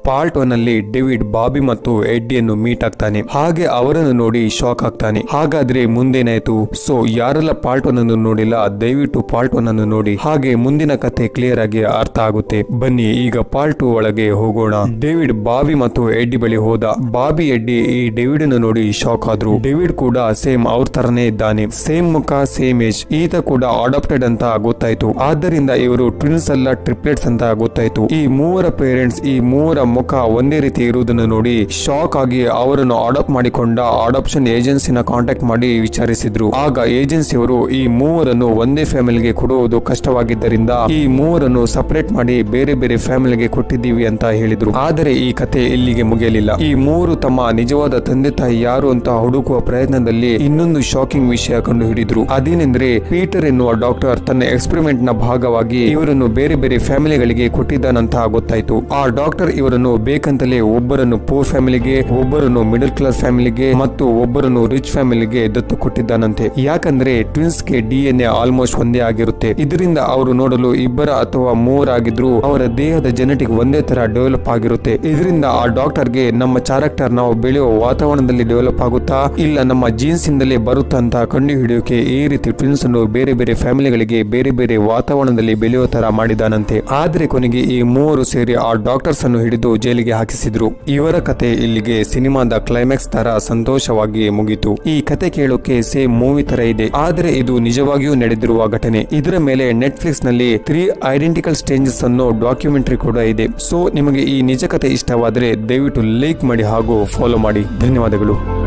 part one ಅಲ್ಲಿ David Bobby ಮತ್ತು ಎಡ್ಡಿಯನ್ನು ಮೀಟ್ ಆಗ್ತಾನೆ ಹಾಗೆ ಅವರನ್ನು ನೋಡಿ ಶಾಕ್ ಆಗ್ತಾನೆ ಹಾಗಾದ್ರೆ ಮುಂದೇನಾಯ್ತು ಸೊ ಯಾರೆಲ್ಲ ಪಾರ್ಟ್ ಒನ್ ಅನ್ನು ನೋಡಿಲ್ಲ ದಯವಿಟ್ಟು ಪಾರ್ಟ್ ಒನ್ ಅನ್ನು ನೋಡಿ ಹಾಗೆ ಮುಂದಿನ ಕತೆ ಕ್ಲಿಯರ್ ಆಗಿ ಅರ್ಥ ಆಗುತ್ತೆ ಬನ್ನಿ ಈಗ ಪಾರ್ಟ್ ಟು ಒಳಗೆ ಹೋಗೋಣ ಡೇವಿಡ್ ಬಾಬಿ ಮತ್ತು ಎಡ್ಡಿ ಬಳಿ ಹೋದ ಬಾಬಿ ಎಡ್ಡಿ ಈ ಡೇವಿಡ್ ಅನ್ನು ನೋಡಿ ಶಾಕ್ ಆದ್ರು ಡೇವಿಡ್ ಕೂಡ ಸೇಮ್ ಅವ್ರ ತರನೇ ಇದ್ದಾನೆ ಸೇಮ್ ಮುಖ ಸೇಮ್ ಏಜ್ ಈತ ಕೂಡ ಅಡಾಪ್ಟೆಡ್ ಅಂತ ಗೊತ್ತಾಯ್ತು ಆದ್ದರಿಂದ ಇವರು ಟ್ವಿನ್ಸ್ ಅಲ್ಲ ಟ್ರಿಪ್ಲೆಟ್ಸ್ ಅಂತ ಗೊತ್ತಾಯ್ತು ಈ ಮೂವರ ಪೇರೆಂಟ್ಸ್ ಈ ಮೂವರ ಮುಖ ಒಂದೇ ರೀತಿ ಇರುವುದನ್ನು ನೋಡಿ ಶಾಕ್ ಆಗಿ ಅವರನ್ನು ಅಡಾಪ್ಟ್ ಮಾಡಿಕೊಂಡ ಅಡಾಪ್ಷನ್ ಏಜೆನ್ಸಿನ ಕಾಂಟ್ಯಾಕ್ಟ್ ಮಾಡಿ ವಿಚಾರಿಸಿದ್ರು ಆಗ ಏಜೆನ್ಸಿಯವರು ಈ ಮೂವರನ್ನು ಒಂದೇ ಫ್ಯಾಮಿಲಿಗೆ ಕೊಡುವುದು ಕಷ್ಟವಾಗಿದ್ದರಿಂದ ಈ ಮೂವರನ್ನು ಸಪರೇಟ್ ಮಾಡಿ ಬೇರೆ ಬೇರೆ ಫ್ಯಾಮಿಲಿಗೆ ಕೊಟ್ಟಿದ್ದೀವಿ ಅಂತ ಹೇಳಿದ್ರು ಆದರೆ ಈ ಕತೆ ಇಲ್ಲಿಗೆ ಮುಗಿಯಲಿಲ್ಲ ಈ ಮೂವರು ತಮ್ಮ ನಿಜವಾದ ತಂದೆ ತಾಯಿ ಯಾರು ಅಂತ ಹುಡುಕುವ ಪ್ರಯತ್ನದಲ್ಲಿ ಇನ್ನೊಂದು ಶಾಕಿಂಗ್ ವಿಷಯ ಕಂಡು ಹಿಡಿದ್ರು ಅದೇನೆಂದ್ರೆ ಪೀಟರ್ ಎನ್ನುವ ಡಾಕ್ಟರ್ ತನ್ನ ಎಕ್ಸ್ಪೆರಿಮೆಂಟ್ ನ ಭಾಗವಾಗಿ ಇವರನ್ನು ಬೇರೆ ಬೇರೆ ಫ್ಯಾಮಿಲಿಗಳಿಗೆ ಕೊಟ್ಟಿದ್ದಾನಂತ ಗೊತ್ತಾಯ್ತು ಆ ಡಾಕ್ಟರ್ ಇವರನ್ನು ಬೇಕಂತಲೇ ಒಬ್ಬರನ್ನು ಪೂರ್ ಫ್ಯಾಮಿಲಿಗೆ ಒಬ್ಬರನ್ನು ಮಿಡಲ್ ಕ್ಲಾಸ್ ಫ್ಯಾಮಿಲಿಗೆ ಮತ್ತು ಒಬ್ಬರನ್ನು ರಿಚ್ ಫ್ಯಾಮಿಲಿಗೆ ದತ್ತು ಕೊಟ್ಟಿದ್ದಾನಂತೆ ಯಾಕಂದ್ರೆ ಟ್ವಿನ್ಸ್ ಗೆ ಡಿ ಎನ್ ಎ ಆಲ್ಮೋಸ್ಟ್ ಒಂದೇ ಆಗಿರುತ್ತೆ ಇದರಿಂದ ಅವರು ನೋಡಲು ಇಬ್ಬರ ಅಥವಾ ಮೂವರಾಗಿದ್ರು ಅವರ ದೇಹದ ಜೆನೆಟಿಕ್ ಒಂದೇ ತರ ಡೆವಲಪ್ ಆಗಿರುತ್ತೆ ಇದರಿಂದ ಆ ಡಾಕ್ಟರ್ಗೆ ನಮ್ಮ ಕ್ಯಾರೆಕ್ಟರ್ ನಾವು ಬೆಳೆಯುವ ವಾತಾವರಣದಲ್ಲಿ ಡೆವಲಪ್ ಆಗುತ್ತಾ ಇಲ್ಲ ನಮ್ಮ ಜೀನ್ಸ್ ಇಂದಲೇ ಬರುತ್ತಾ ಅಂತ ಕಂಡು ಹಿಡಿಯೋಕೆ ಈ ರೀತಿ ಟ್ವಿನ್ಸ್ ಅನ್ನು ಬೇರೆ ಬೇರೆ ಫ್ಯಾಮಿಲಿಗಳಿಗೆ ಬೇರೆ ಬೇರೆ ವಾತಾವರಣದಲ್ಲಿ ಬೆಳೆಯೋ ತರ ಮಾಡಿದಾನಂತೆ ಆದ್ರೆ ಕೊನೆಗೆ ಈ ಮೂವರು ಸೇರಿ ಆ ಡಾಕ್ಟರ್ಸ್ ಅನ್ನು ಹಿಡಿದು ಜೈಲಿಗೆ ಹಾಕಿಸಿದ್ರು ಇವರ ಕತೆ ಇಲ್ಲಿಗೆ ಸಿನಿಮಾದ ಕ್ಲೈಮ್ಯಾಕ್ಸ್ ತರ ಸಂತೋಷವಾಗಿ ಮುಗೀತು ಈ ಕತೆ ಕೇಳೋಕೆ ಸೇಮ್ ಮೂವಿ ತರ ಇದೆ ಆದ್ರೆ ಇದು ನಿಜವಾಗಿಯೂ ನಡೆದಿರುವ ಘಟನೆ ಇದರ ಮೇಲೆ ನೆಟ್ಫ್ಲಿಕ್ಸ್ ನಲ್ಲಿ ತ್ರೀ ಐಡೆಂಟಿಕಲ್ ಸ್ಟೇಂಜಸ್ ಅನ್ನೋ ಡಾಕ್ಯುಮೆಂಟರಿ ಕೂಡ ಇದೆ ಸೊ ನಿಮಗೆ ಈ ನಿಜ ಕತೆ ಇಷ್ಟವಾದರೆ ದಯವಿಟ್ಟು ಲೈಕ್ ಮಾಡಿ ಹಾಗೂ ಫಾಲೋ ಮಾಡಿ ಧನ್ಯವಾದಗಳು